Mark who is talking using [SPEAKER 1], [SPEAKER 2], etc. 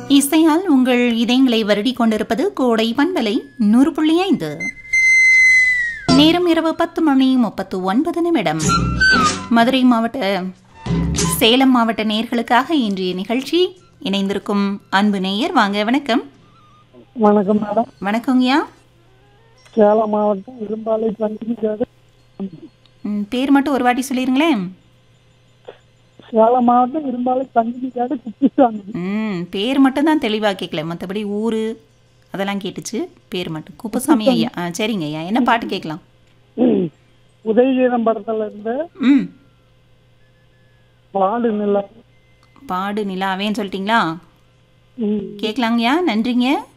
[SPEAKER 1] இசையால் உங்கள் இதயங்களை வருடி கொண்டிருப்பது கோடை பண்பலை நூறு புள்ளி ஐந்து நேரம் இரவு பத்து மணி முப்பத்து ஒன்பது நிமிடம் மதுரை மாவட்ட சேலம் மாவட்ட நேர்களுக்காக இன்றைய நிகழ்ச்சி இணைந்திருக்கும் அன்பு நேயர் வாங்க வணக்கம்
[SPEAKER 2] வணக்கம் மேடம்
[SPEAKER 1] வணக்கங்கய்யா
[SPEAKER 2] சேலம் மாவட்டம் இரும்பாலை பண்டிகைக்காடு
[SPEAKER 1] ம், பேர் மட்டும் ஒரு வாட்டி சொல்லிருங்களேன்
[SPEAKER 2] சேலம் மாவட்டம் இரும்பாலை பண்டிகைக்காடு குப்பிசாமி
[SPEAKER 1] ம் பேர் மட்டும் தான் தெளிவாக கேட்கல மற்றபடி ஊர் அதெல்லாம் கேட்டுச்சு பேர் மட்டும் குப்புசாமி ஐயா ஆ சரிங்க ஐயா என்ன பாட்டு கேட்கலாம்
[SPEAKER 2] உதயகீதம் படத்துல இருந்து
[SPEAKER 1] ம்
[SPEAKER 2] பாடு நிலம்
[SPEAKER 1] பாடு நிலாவேன்னு சொல்லிட்டீங்களா
[SPEAKER 2] ம்.
[SPEAKER 1] கேட்கலாங்கய்யா நன்றிங்க